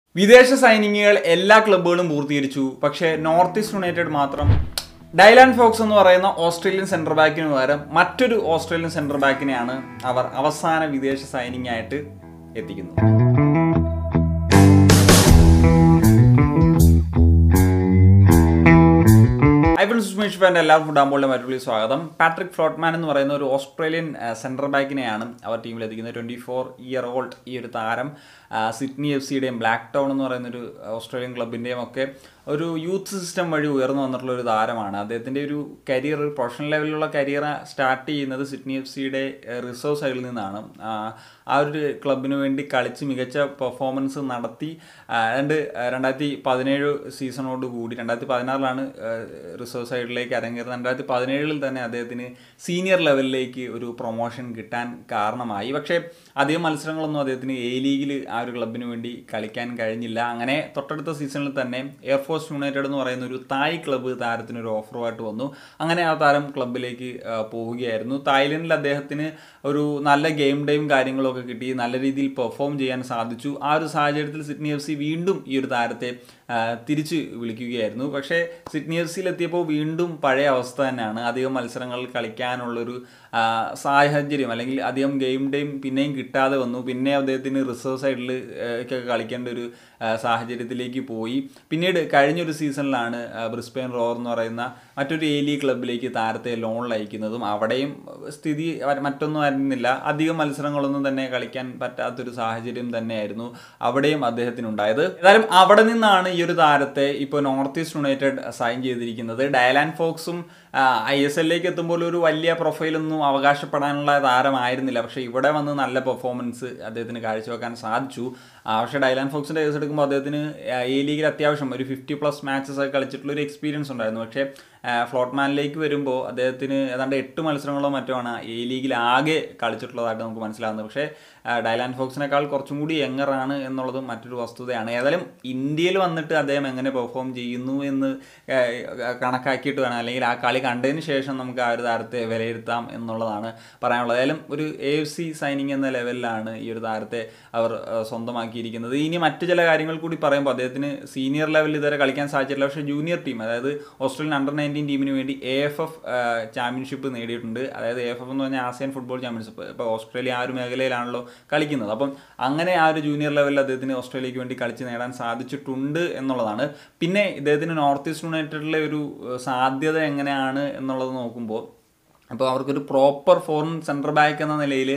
വിദേശ സൈനികകൾ എല്ലാ ക്ലബ്ബുകളും പൂർത്തീകരിച്ചു പക്ഷേ നോർത്ത് ഈസ്റ്റ് യുണൈറ്റഡ് മാത്രം ഡൈലാൻ ഫോക്സ് എന്ന് പറയുന്ന ഓസ്ട്രേലിയൻ സെൻട്രൽ ബാക്കിന് പകരം മറ്റൊരു ഓസ്ട്രേലിയൻ സെൻട്രൽ ബാക്കിനെയാണ് അവർ അവസാന വിദേശ സൈനികമായിട്ട് എത്തിക്കുന്നത് ഐബിൾ സുഷ്മേഷ് ഫാൻ്റെ എല്ലാവർക്കും ഫുഡാമ്പോളിലെ മറ്റൊരു സ്വാഗതം പാട്രിക് ഫ്ലോട്ട്മാൻ എന്ന് പറയുന്ന ഒരു ഓസ്ട്രേലിയൻ സെൻട്രൽ ബാക്കിനെയാണ് അവർ ടീമിൽ എത്തിക്കുന്നത് ട്വൻറ്റി ഫോർ ഇയർ ഓൾഡ് ഈ ഒരു താരം ആ, സിഡ്നി എഫ് സിയുടെയും ബ്ലാക്ക് ടൗൺ എന്ന് പറയുന്ന ഒരു ഓസ്ട്രേലിയൻ ക്ലബിൻ്റെയും ഒക്കെ ഒരു യൂത്ത് സിസ്റ്റം വഴി ഉയർന്നു വന്നിട്ടുള്ള ഒരു താരമാണ് അദ്ദേഹത്തിൻ്റെ ഒരു കരിയർ ഒരു പ്രൊഫഷണൽ ലെവലിലുള്ള കരിയർ സ്റ്റാർട്ട് ചെയ്യുന്നത് സിഡ്നി എഫ് സിയുടെ റിസർവ് സൈഡിൽ നിന്നാണ് ആ, ആ ഒരു ക്ലബിന് വേണ്ടി കളിച്ച് മികച്ച പെർഫോമൻസ് നടത്തി ആ, രണ്ട് രണ്ടായിരത്തി പതിനേഴ് സീസണോട് കൂടി രണ്ടായിരത്തി പതിനാറിലാണ് റിസർവ് സൈഡിലേക്ക് അരങ്ങേറുന്നത് രണ്ടായിരത്തി പതിനേഴിൽ തന്നെ അദ്ദേഹത്തിന് സീനിയർ ലെവലിലേക്ക് ഒരു പ്രൊമോഷൻ കിട്ടാൻ കാരണമായി പക്ഷേ അധികം മത്സരങ്ങളൊന്നും അദ്ദേഹത്തിന് എ ലീഗിൽ ആ ഒരു ക്ലബിന് വേണ്ടി കളിക്കാൻ കഴിഞ്ഞില്ല അങ്ങനെ തൊട്ടടുത്ത സീസണിൽ തന്നെ എയർഫോഴ്സ് യുണൈറ്റഡ് എന്ന് പറയുന്ന ഒരു തായ് ക്ലബ്ബ് താരത്തിന് ഒരു ഓഫറുമായിട്ട് വന്നു അങ്ങനെ ആ താരം ക്ലബിലേക്ക് ആ, പോവുകയായിരുന്നു തായ്ലൻഡിൽ അദ്ദേഹത്തിന് ഒരു നല്ല ഗെയിം ടൈം കാര്യങ്ങളൊക്കെ കിട്ടി നല്ല രീതിയിൽ പെർഫോം ചെയ്യാൻ സാധിച്ചു ആ ഒരു സാഹചര്യത്തിൽ സിഡ്നി എഫ് സി വീണ്ടും ഈ ഒരു താരത്തെ ആ, തിരിച്ച് വിളിക്കുകയായിരുന്നു പക്ഷേ സിഡ്നി എഫ് സിയിൽ എത്തിയപ്പോൾ വീണ്ടും പഴയ അവസ്ഥ തന്നെയാണ് അധികം മത്സരങ്ങളിൽ കളിക്കാനുള്ളൊരു ആ, സാഹചര്യം അല്ലെങ്കിൽ അധികം ഗെയിം ടൈം പിന്നെയും കിട്ടാതെ വന്നു പിന്നെ അദ്ദേഹത്തിന് റിസർവ് സൈഡിൽ ഒക്കെ കളിക്കേണ്ട ഒരു ആ, സാഹചര്യത്തിലേക്ക് പോയി പിന്നീട് കഴിഞ്ഞൊരു സീസണിലാണ് ആ, ബ്രിസ്ബെയിൻ റോർ എന്ന് പറയുന്ന മറ്റൊരു എ ലീഗ് ക്ലബിലേക്ക് താരത്തെ ലോണിൽ അയക്കുന്നതും അവിടെയും സ്ഥിതി വ- മറ്റൊന്നും ആയിരുന്നില്ല അധികം മത്സരങ്ങളൊന്നും തന്നെ കളിക്കാൻ പറ്റാത്തൊരു സാഹചര്യം തന്നെയായിരുന്നു അവിടെയും അദ്ദേഹത്തിനുണ്ടായത് ഏതായാലും അവിടെ നിന്നാണ് ഈ ഒരു താരത്തെ ഇപ്പോൾ നോർത്ത് ഈസ്റ്റ് യുണൈറ്റഡ് സൈൻ ചെയ്തിരിക്കുന്നത് ഡയലാൻ ഫോക്സും ഐ എസ് എല്ലിലേക്ക് എത്തുമ്പോൾ ഒരു വലിയ പ്രൊഫൈലൊന്നും അവകാശപ്പെടാനുള്ള താരമായിരുന്നില്ല പക്ഷേ ഇവിടെ വന്ന് നല്ല പെർഫോമൻസ് അദ്ദേഹത്തിന് കാഴ്ചവെക്കാൻ സാധിച്ചു ആ, പക്ഷേ ഡൈലാൻ ഫോക്സിൻ്റെ കേസ് എടുക്കുമ്പോൾ അദ്ദേഹത്തിന് എ ലീഗിൽ അത്യാവശ്യം ഒരു ഫിഫ്റ്റി പ്ലസ് മാച്ചസ് ഒക്കെ കളിച്ചിട്ടുള്ള ഒരു എക്സ്പീരിയൻസ് ഉണ്ടായിരുന്നു പക്ഷേ ആ, ഫ്ലോട്ട്മാനിലേക്ക് വരുമ്പോൾ അദ്ദേഹത്തിന് ഏതാണ്ട് എട്ട് മത്സരങ്ങളോ മറ്റോ ആണ് എ ലീഗിൽ ആകെ കളിച്ചിട്ടുള്ളതായിട്ട് നമുക്ക് മനസ്സിലാകുന്നത് പക്ഷേ ആ, ഡൈലാൻ ഫോക്സിനേക്കാൾ കുറച്ചും കൂടി യങ്ങറാണ് എന്നുള്ളതും മറ്റൊരു വസ്തുതയാണ് ഏതായാലും ഇന്ത്യയിൽ വന്നിട്ട് അദ്ദേഹം എങ്ങനെ പെർഫോം ചെയ്യുന്നു എന്ന് ആ, കണക്കാക്കിയിട്ട് വേണം അല്ലെങ്കിൽ ആ കളി കണ്ടതിന് ശേഷം നമുക്ക് ആ ഒരു താരത്തെ വിലയിരുത്താം എന്നുള്ളതാണ് പറയാനുള്ളത് ഏതായാലും ഒരു എ എഫ് സി സൈനിങ് എന്ന ലെവലിലാണ് ഈ ഒരു താരത്തെ അവർ ആ, സ്വന്തമാക്കിയിരിക്കുന്നത് ഇനി മറ്റു ചില കാര്യങ്ങൾ കൂടി പറയുമ്പോൾ അദ്ദേഹത്തിന് സീനിയർ ലെവലിൽ ഇതുവരെ കളിക്കാൻ സാധിച്ചിട്ടില്ല പക്ഷേ ജൂനിയർ ടീം അതായത് ഓസ്ട്രേലിയൻ അണ്ടർ നയൻറ്റീൻ ടീമിന് വേണ്ടി എ എഫ് എഫ് ചാമ്പ്യൻഷിപ്പ് നേടിയിട്ടുണ്ട് അതായത് എ എഫ് എഫ് എന്ന് പറഞ്ഞാൽ ആസിയൻ ഫുട്ബോൾ ചാമ്പ്യൻഷിപ്പ് ഇപ്പോൾ ഓസ്ട്രേലിയ ആ ഒരു മേഖലയിലാണല്ലോ കളിക്കുന്നത് അപ്പം അങ്ങനെ ആ ഒരു ജൂനിയർ ലെവലിൽ അദ്ദേഹത്തിന് ഓസ്ട്രേലിയക്ക് വേണ്ടി കളിച്ച് നേടാൻ സാധിച്ചിട്ടുണ്ട് എന്നുള്ളതാണ് പിന്നെ ഇദ്ദേഹത്തിന് നോർത്ത് ഈസ്റ്റ് യുണൈറ്റഡിലെ ഒരു ഏഹ്, സാധ്യത എങ്ങനെയാണ് എന്നുള്ളത് നോക്കുമ്പോൾ അപ്പോൾ അവർക്കൊരു പ്രോപ്പർ ഫോറിൻ സെൻറ്റർ ബാക്ക് എന്ന നിലയിൽ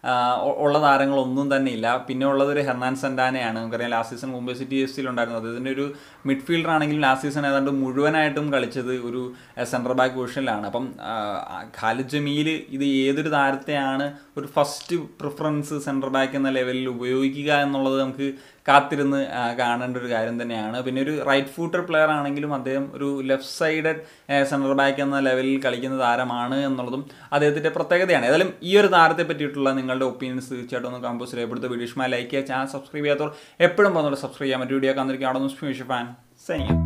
ഉള്ള താരങ്ങളൊന്നും തന്നെ ഇല്ല പിന്നെ ഉള്ളത് ഒരു ഹെർണാൻ സെൻഡാനയാണ് നമുക്കറിയാം last season Mumbai city F സിയിൽ ഉണ്ടായിരുന്നു അദ്ദേഹത്തിൻ്റെ ഒരു മിഡ്ഫീൽഡർ ആണെങ്കിലും ലാസ്റ്റ് സീസൺ ഏതാണ്ട് മുഴുവനായിട്ടും കളിച്ചത് ഒരു സെൻറ്റർ ബാക്ക് പൊസിഷനിലാണ് അപ്പം ആ, ഖാലിദ് ജമീൽ ഇത് ഏതൊരു താരത്തെയാണ് ഒരു ഫസ്റ്റ് പ്രിഫറൻസ് സെൻറ്റർ ബാക്ക് എന്ന ലെവലിൽ ഉപയോഗിക്കുക എന്നുള്ളത് നമുക്ക് കാത്തിരുന്ന് ആ, കാണേണ്ട ഒരു കാര്യം തന്നെയാണ് പിന്നെ ഒരു റൈറ്റ് ഫൂട്ടർ പ്ലെയർ ആണെങ്കിലും അദ്ദേഹം ഒരു ലെഫ്റ്റ് സൈഡഡ് സെൻറ്റർ ബാക്ക് എന്ന ലെവലിൽ കളിക്കുന്ന താരമാണ് എന്നുള്ളതും അദ്ദേഹത്തിൻ്റെ പ്രത്യേകതയാണ് ഏതായാലും ഈ ഒരു താരത്തെ പറ്റിയിട്ടുള്ള നിങ്ങളുടെ ഒപ്പീനിയൻസ് തീർച്ചയായിട്ടും ഒന്ന് കമ്പോസ് രേഖപ്പെടുത്തുക വീഡിയോ ഇഷ്ടമായി ലൈക്ക് ചെയ്യുക ചാനൽ സബ്സ്ക്രൈബ് ചെയ്യാത്തവർ എപ്പോഴും പോകുന്നുണ്ട് സബ്സ്ക്രൈബ് ചെയ്യാൻ മറ്റു വീഡിയോ കാണിരിക്കും അവിടെ നിന്ന് ഫാൻ സൈനിക